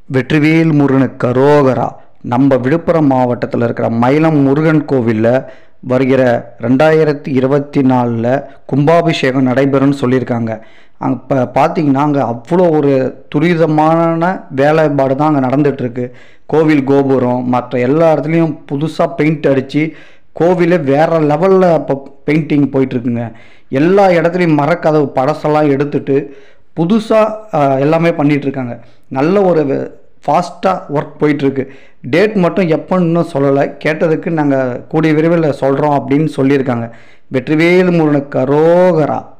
வெற்றிவேல் முருகனுக்கு கரோகரா நம்ம விழுப்புரம் மாவட்டத்தில் இருக்கிற மயிலம் முருகன் கோவிலில் வருகிற ரெண்டாயிரத்தி இருபத்தி நாலில் கும்பாபிஷேகம் நடைபெறும்னு சொல்லியிருக்காங்க அங்கே இப்போ பார்த்தீங்கன்னா அங்கே அவ்வளோ ஒரு துரிதமான வேலைப்பாடு தான் அங்கே நடந்துகிட்ருக்கு கோவில் கோபுரம் மற்ற எல்லா இடத்துலையும் புதுசாக பெயிண்ட் அடித்து கோவிலே வேறு லெவலில் இப்போ பெயிண்டிங் போயிட்டுருக்குங்க எல்லா இடத்துலையும் மரக்கதவு படசெல்லாம் எடுத்துட்டு புதுசாக எல்லாமே பண்ணிட்டு இருக்காங்க நல்ல ஒரு ஃபாஸ்ட்டாக ஒர்க் போயிட்டுருக்கு டேட் மட்டும் எப்போன்னு இன்னும் சொல்லலை கேட்டதுக்கு நாங்கள் கூடிய விரைவில் சொல்கிறோம் அப்படின்னு சொல்லியிருக்காங்க வெற்றிவேல் முருகனுக்கு கரோகரா